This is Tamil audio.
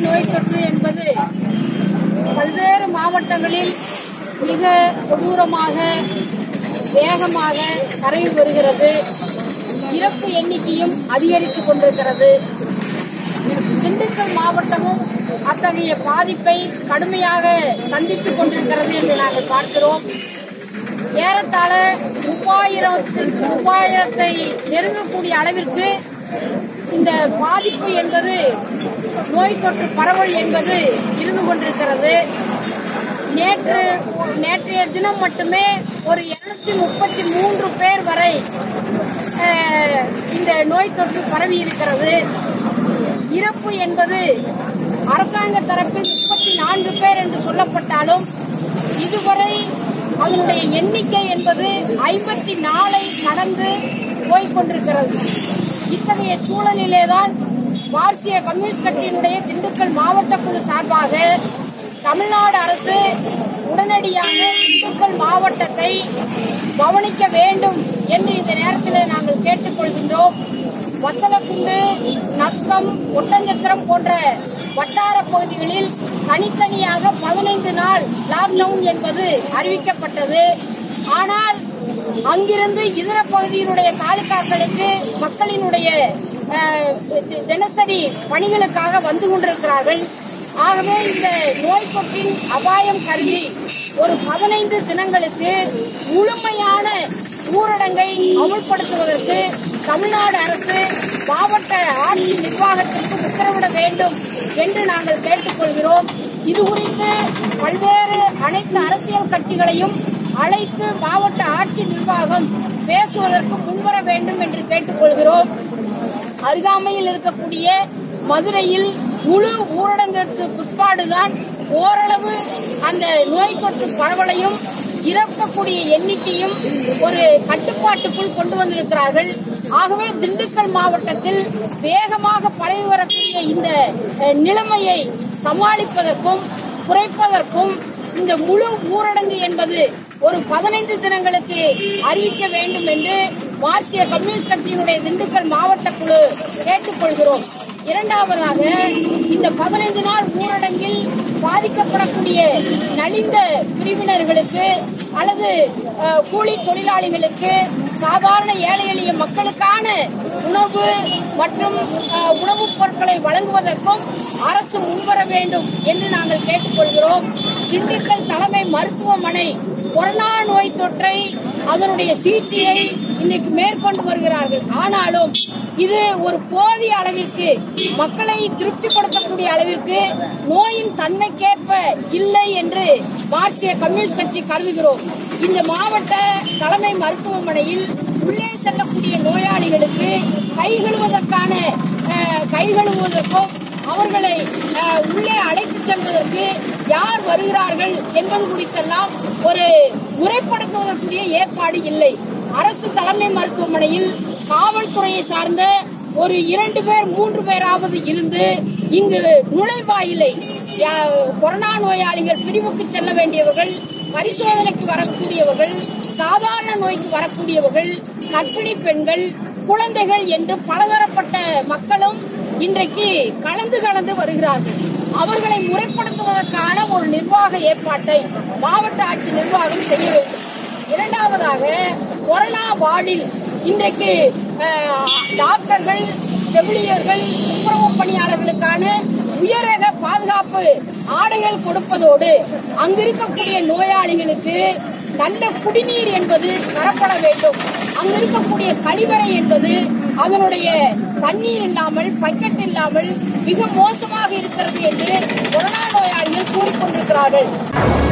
நோய் தொற்று என்பது பல்வேறு மாவட்டங்களில் மிக கொடூரமாக வேகமாக பரவி வருகிறது இறப்பு எண்ணிக்கையும் அதிகரித்துக் கொண்டிருக்கிறது திண்டுக்கல் மாவட்டமும் அத்தகைய பாதிப்பை கடுமையாக சந்தித்துக் கொண்டிருக்கிறது என்று நாங்கள் பார்க்கிறோம் ஏறத்தாழ மூவாயிரத்திற்கு மூவாயிரத்தை நெருங்கக்கூடிய அளவிற்கு இந்த பாதிப்பு என்பது நோய் தொற்று பரவல் என்பது இருந்து கொண்டிருக்கிறது நேற்று நேற்றைய தினம் மட்டுமே ஒரு இருநூத்தி முப்பத்தி மூன்று பேர் வரை அஹ், இந்த நோய் தொற்று பரவி இருக்கிறது இறப்பு என்பது அரசாங்க தரப்பில் முப்பத்தி நான்கு பேர் என்று சொல்லப்பட்டாலும் இதுவரை அதனுடைய எண்ணிக்கை என்பது ஐம்பத்தி நாலை கடந்து போய்க் கொண்டிருக்கிறது இத்தகைய சூழலிலேதான் மார்க்சிய கம்யூனிஸ்ட் கட்சியினுடைய திண்டுக்கல் மாவட்ட குழு சார்பாக தமிழ்நாடு அரசு உடனடியாக திண்டுக்கல் மாவட்டத்தை கவனிக்க வேண்டும் என்று இந்த நேரத்தில் நாங்கள் கேட்டுக்கொள்கின்றோம் வத்தலக்குண்டு நத்தம் ஒட்டஞ்சத்திரம் போன்ற வட்டார பகுதிகளில் தனித்தனியாக பதினைந்து நாள் லாக்டவுன் என்பது அறிவிக்கப்பட்டது ஆனால் அங்கிருந்து இதர பகுதியினுடைய தாலுகாக்களுக்கு மக்களினுடைய அஹ், தினசரி பணிகளுக்காக வந்து கொண்டிருக்கிறார்கள் ஆகவே இந்த நோய் தொற்றின் அபாயம் கருதி ஒரு பதினைந்து தினங்களுக்கு முழுமையான ஊரடங்கை அமுல்படுத்துவதற்கு தமிழ்நாடு அரசு மாவட்ட ஆட்சி நிர்வாகத்திற்கு உத்தரவிட வேண்டும் என்று நாங்கள் கேட்டுக்கொள்கிறோம் இது குறித்து பல்வேறு அனைத்து அரசியல் கட்சிகளையும் அழைத்து மாவட்ட ஆட்சி நிர்வாகம் பேசுவதற்கு முன்வர வேண்டும் என்று கேட்டுக்கொள்கிறோம் அருகாமையில் இருக்கக்கூடிய மதுரையில் முழு ஊரடங்கிற்கு பிற்பாடுதான் ஓரளவு அந்த நோய் தொற்று பரவலையும் இறக்கக்கூடிய எண்ணிக்கையும் ஒரு கட்டுப்பாட்டுக்குள் கொண்டு வந்திருக்கிறார்கள் ஆகவே திண்டுக்கல் மாவட்டத்தில் வேகமாக பரவி வரக்கூடிய இந்த அஹ், நிலைமையை சமாளிப்பதற்கும் குறைப்பதற்கும் இந்த முழு ஊரடங்கு என்பது ஒரு பதினைந்து தினங்களுக்கு அறிவிக்க வேண்டும் என்று மார்க்சிய கம்யூனிஸ்ட் கட்சியினுடைய திண்டுக்கல் மாவட்ட குழு கேட்டுக்கொள்கிறோம் இரண்டாவதாக இந்த பதினைந்து நாள் ஊரடங்கில் பாதிக்கப்படக்கூடிய நலிந்த பிரிவினர்களுக்கு அல்லது அஹ், கூலி தொழிலாளிகளுக்கு சாதாரண ஏழை எளிய மக்களுக்கான உணவு மற்றும் அஹ், உணவுப் பொருட்களை வழங்குவதற்கும் அரசு முன்வர வேண்டும் என்று நாங்கள் கேட்டுக்கொள்கிறோம் திண்டுக்கல் தலைமை மருத்துவமனை கொரோனா நோய் தொற்றை அதனுடைய சிகிச்சையை இன்னைக்கு மேற்கொண்டு வருகிறார்கள் ஆனாலும் இது ஒரு போதிய அளவிற்கு மக்களை திருப்திப்படுத்தக்கூடிய அளவிற்கு நோயின் தன்மைக்கேற்ப இல்லை என்று மார்க்சிய கம்யூனிஸ்ட் கட்சி கருதுகிறோம் இந்த மாவட்ட தலைமை மருத்துவமனையில் உள்ளே செல்லக்கூடிய நோயாளிகளுக்கு கை கழுவதற்கான அஹ், கை கழுவுவதற்கும் அவர்களை அஹ், உள்ளே அழைத்து செல்வதற்கு யார் வருகிறார்கள் என்பது குறித்தெல்லாம் ஒரு முறைப்படுத்துவதற்குரிய ஏற்பாடு இல்லை அரசு தலைமை மருத்துவமனையில் காவல்துறையை சார்ந்த ஒரு இரண்டு பேர் மூன்று பேராவது இருந்து இங்கு நுழைவாயிலை யா- கொரோனா நோயாளிகள் பிரிவுக்கு செல்ல வேண்டியவர்கள் பரிசோதனைக்கு வரக்கூடியவர்கள் சாதாரண நோய்க்கு வரக்கூடியவர்கள் கர்ப்பிணி பெண்கள் குழந்தைகள் என்று பலதரப்பட்ட மக்களும் இன்றைக்கு கலந்து கலந்து வருகிறார்கள் அவர்களை முறைப்படுத்துவதற்கான ஒரு நிர்வாக ஏற்பாட்டை மாவட்ட ஆட்சி நிர்வாகம் செய்ய வேண்டும் இரண்டாவதாக கொரோனா வார்டில் இன்றைக்கு அஹ், டாக்டர்கள் செவிலியர்கள் துப்புரவு பணியாளர்களுக்கான உயரக பாதுகாப்பு ஆடைகள் கொடுப்பதோடு அங்கிருக்கக்கூடிய நோயாளிகளுக்கு நல்ல குடிநீர் என்பது தரப்பட வேண்டும் அங்க இருக்கக்கூடிய கழிவறை என்பது அதனுடைய தண்ணீர் இல்லாமல் பக்கெட் இல்லாமல் மிக மோசமாக இருக்கிறது என்று கொரோனா நோயாளிகள் கூறிக்கொண்டிருக்கிறார்கள்